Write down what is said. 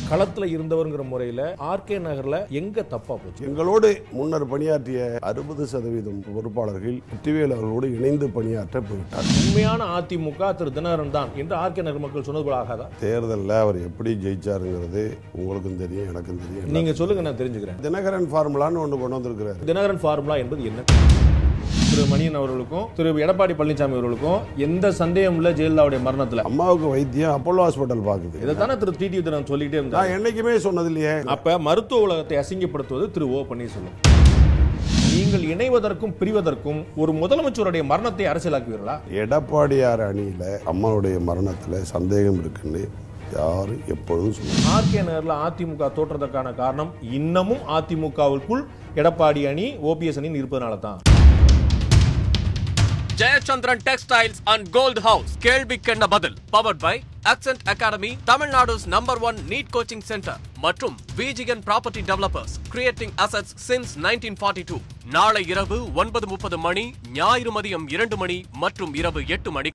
களத்துல இருந்தவர்ங்கிற முறையில ஆர்கே நகர்ல எங்க தப்பா போச்சு எங்களோடு முன்னர் பணியாற்றிய அறுபது சதவீதம் பொறுப்பாளர்கள் வெற்றிவேல் அவர்களோடு இணைந்து பணியாற்ற போய்விட்டார் உண்மையான அதிமுக திரு தினகரன் தான் என்று ஆர்கே நகர் மக்கள் சொன்னது போல ஆகாதா தேர்தலில் அவர் எப்படி ஜெயிச்சாருங்கிறது உங்களுக்கும் தெரியும் எனக்கும் தெரியும் நீங்க சொல்லுங்க நான் தெரிஞ்சுக்கிறேன் தினகரன் ஃபார்முலான்னு ஒன்று கொண்டு வந்திருக்கிறாரு தினகரன் ஃபார்முலா என்பது என்ன திரு மணியன் அவர்களுக்கும் திரு எடப்பாடி பழனிசாமி அவர்களுக்கும் எந்த சந்தேகம் இல்ல ஜெயலலிதாவுடைய மரணத்துல அம்மாவுக்கு வைத்தியம் அப்போலோ ஹாஸ்பிட்டல் பார்க்குது இதைத்தானே திரு டிடி தினம் சொல்லிட்டே இருந்தார் நான் என்னைக்குமே சொன்னது இல்லையே அப்ப மருத்துவ உலகத்தை அசிங்கப்படுத்துவது திரு ஓ பன்னீர்செல்வம் நீங்கள் இணைவதற்கும் பிரிவதற்கும் ஒரு முதலமைச்சருடைய மரணத்தை அரசியலாக்குவீர்களா எடப்பாடியார் அணியில அம்மாவுடைய மரணத்துல சந்தேகம் இருக்குன்னு யாரும் எப்பொழுதும் சொல்லுவாங்க ஆர்கே நகர்ல அதிமுக தோற்றதற்கான காரணம் இன்னமும் அதிமுகவுக்குள் எடப்பாடி அணி ஓபிஎஸ் அணி இருப்பதனால தான் Jayachandran textiles and gold house கேள்விக்கென்ன பதில் powered by accent academy Tamil Nadu's number one NEET coaching centre மற்றும் விஜிஎன் property developers creating assets since nineteen forty two நாளை இரவு ஒன்பது முப்பது மணி ஞாயிறு மதியம் இரண்டு மணி மற்றும் இரவு எட்டு மணி